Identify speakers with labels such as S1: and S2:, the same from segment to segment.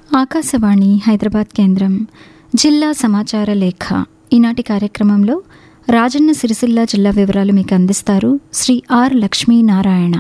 S1: ఆకాశవాణి హైదరాబాద్ కేంద్రం జిల్లా సమాచార లేఖ ఈనాటి కార్యక్రమంలో రాజన్న సిరిసిల్ల జిల్లా వివరాలు మీకు అందిస్తారు శ్రీ ఆర్ లక్ష్మీనారాయణ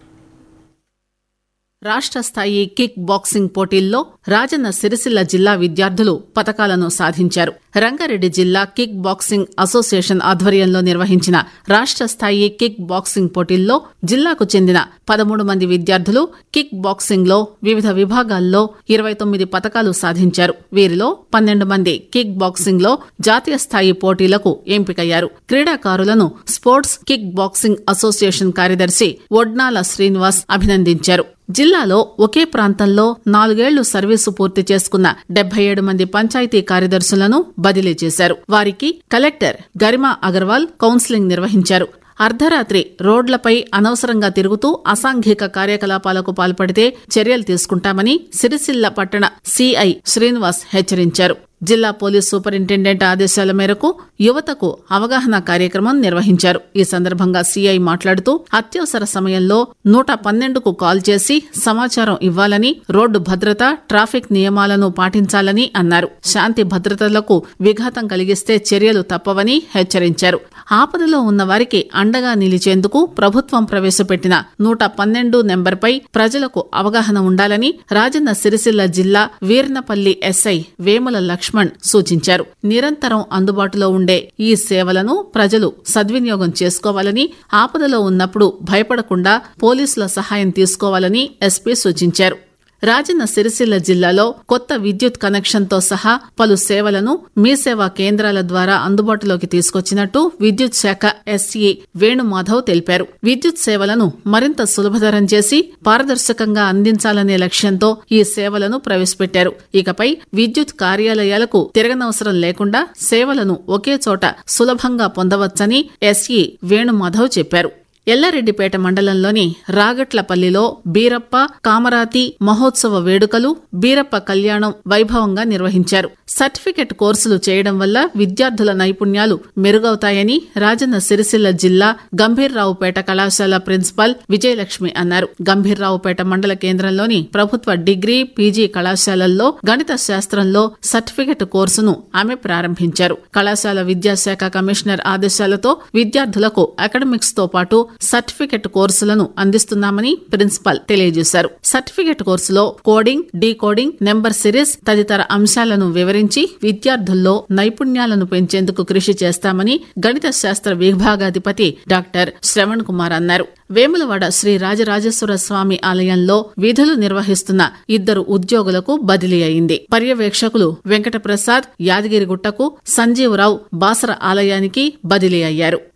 S2: రాష్ట్ర స్థాయి కిక్ బాక్సింగ్ పోటీల్లో రాజన్న సిరిసిల్ల జిల్లా విద్యార్థులు పతకాలను సాధించారు రంగారెడ్డి జిల్లా కిక్ బాక్సింగ్ అసోసియేషన్ ఆధ్వర్యంలో నిర్వహించిన రాష్ట్ర స్థాయి కిక్ బాక్సింగ్ పోటీల్లో జిల్లాకు చెందిన పదమూడు మంది విద్యార్థులు కిక్ బాక్సింగ్ లో వివిధ విభాగాల్లో ఇరవై తొమ్మిది పతకాలు సాధించారు వీరిలో పన్నెండు మంది కిక్ బాక్సింగ్ లో జాతీయ స్థాయి పోటీలకు ఎంపికయ్యారు క్రీడాకారులను స్పోర్ట్స్ కిక్ బాక్సింగ్ అసోసియేషన్ కార్యదర్శి ఒడ్నాల శ్రీనివాస్ అభినందించారు జిల్లాలో ఒకే ప్రాంతంలో నాలుగేళ్లు సర్వీసు పూర్తి చేసుకున్న డెబ్బై ఏడు మంది పంచాయతీ కార్యదర్శులను బదిలీ చేశారు వారికి కలెక్టర్ గరిమా అగర్వాల్ కౌన్సిలింగ్ నిర్వహించారు అర్ధరాత్రి రోడ్లపై అనవసరంగా తిరుగుతూ అసాంఘిక కార్యకలాపాలకు పాల్పడితే చర్యలు తీసుకుంటామని సిరిసిల్ల పట్టణ సిఐ శ్రీనివాస్ హెచ్చరించారు జిల్లా పోలీస్ సూపరింటెండెంట్ ఆదేశాల మేరకు యువతకు అవగాహన కార్యక్రమం నిర్వహించారు ఈ సందర్భంగా సీఐ మాట్లాడుతూ అత్యవసర సమయంలో నూట పన్నెండుకు కాల్ చేసి సమాచారం ఇవ్వాలని రోడ్డు భద్రత ట్రాఫిక్ నియమాలను పాటించాలని అన్నారు శాంతి భద్రతలకు విఘాతం కలిగిస్తే చర్యలు తప్పవని హెచ్చరించారు ఆపదలో ఉన్న వారికి అండగా నిలిచేందుకు ప్రభుత్వం ప్రవేశపెట్టిన నూట పన్నెండు నెంబర్పై ప్రజలకు అవగాహన ఉండాలని రాజన్న సిరిసిల్ల జిల్లా వీర్నపల్లి ఎస్ఐ వేముల లక్ష్మణ్ సూచించారు నిరంతరం అందుబాటులో ఉండే ఈ సేవలను ప్రజలు సద్వినియోగం చేసుకోవాలని ఆపదలో ఉన్నప్పుడు భయపడకుండా పోలీసుల సహాయం తీసుకోవాలని ఎస్పీ సూచించారు రాజన్న సిరిసిల్ల జిల్లాలో కొత్త విద్యుత్ కనెక్షన్తో సహా పలు సేవలను మీ సేవా కేంద్రాల ద్వారా అందుబాటులోకి తీసుకొచ్చినట్టు విద్యుత్ శాఖ ఎస్ఈ వేణుమాధవ్ తెలిపారు విద్యుత్ సేవలను మరింత సులభతరం చేసి పారదర్శకంగా అందించాలనే లక్ష్యంతో ఈ సేవలను ప్రవేశపెట్టారు ఇకపై విద్యుత్ కార్యాలయాలకు తిరగనవసరం లేకుండా సేవలను ఒకే చోట సులభంగా పొందవచ్చని ఎస్ఈ వేణుమాధవ్ చెప్పారు ఎల్లారెడ్డిపేట మండలంలోని రాగట్లపల్లిలో బీరప్ప కామరాతి మహోత్సవ వేడుకలు బీరప్ప కళ్యాణం వైభవంగా నిర్వహించారు సర్టిఫికెట్ కోర్సులు చేయడం వల్ల విద్యార్థుల నైపుణ్యాలు మెరుగవుతాయని రాజన్న సిరిసిల్ల జిల్లా గంభీర్రావుపేట కళాశాల ప్రిన్సిపాల్ విజయలక్ష్మి అన్నారు గంభీర్రావుపేట మండల కేంద్రంలోని ప్రభుత్వ డిగ్రీ పీజీ కళాశాలల్లో గణిత శాస్త్రంలో సర్టిఫికెట్ కోర్సును ఆమె ప్రారంభించారు కళాశాల విద్యాశాఖ కమిషనర్ ఆదేశాలతో విద్యార్థులకు అకాడమిక్స్ తో పాటు సర్టిఫికెట్ కోర్సులను అందిస్తున్నామని ప్రిన్సిపల్ తెలియజేశారు సర్టిఫికెట్ కోర్సులో కోడింగ్ డీకోడింగ్ నెంబర్ సిరీస్ తదితర అంశాలను వివరించి విద్యార్థుల్లో నైపుణ్యాలను పెంచేందుకు కృషి చేస్తామని గణిత శాస్త్ర విభాగాధిపతి డాక్టర్ శ్రవణ్ కుమార్ అన్నారు వేములవాడ శ్రీ రాజరాజేశ్వర స్వామి ఆలయంలో విధులు నిర్వహిస్తున్న ఇద్దరు ఉద్యోగులకు బదిలీ అయింది పర్యవేక్షకులు వెంకటప్రసాద్ యాదగిరిగుట్టకు సంజీవరావు బాసర ఆలయానికి బదిలీ అయ్యారు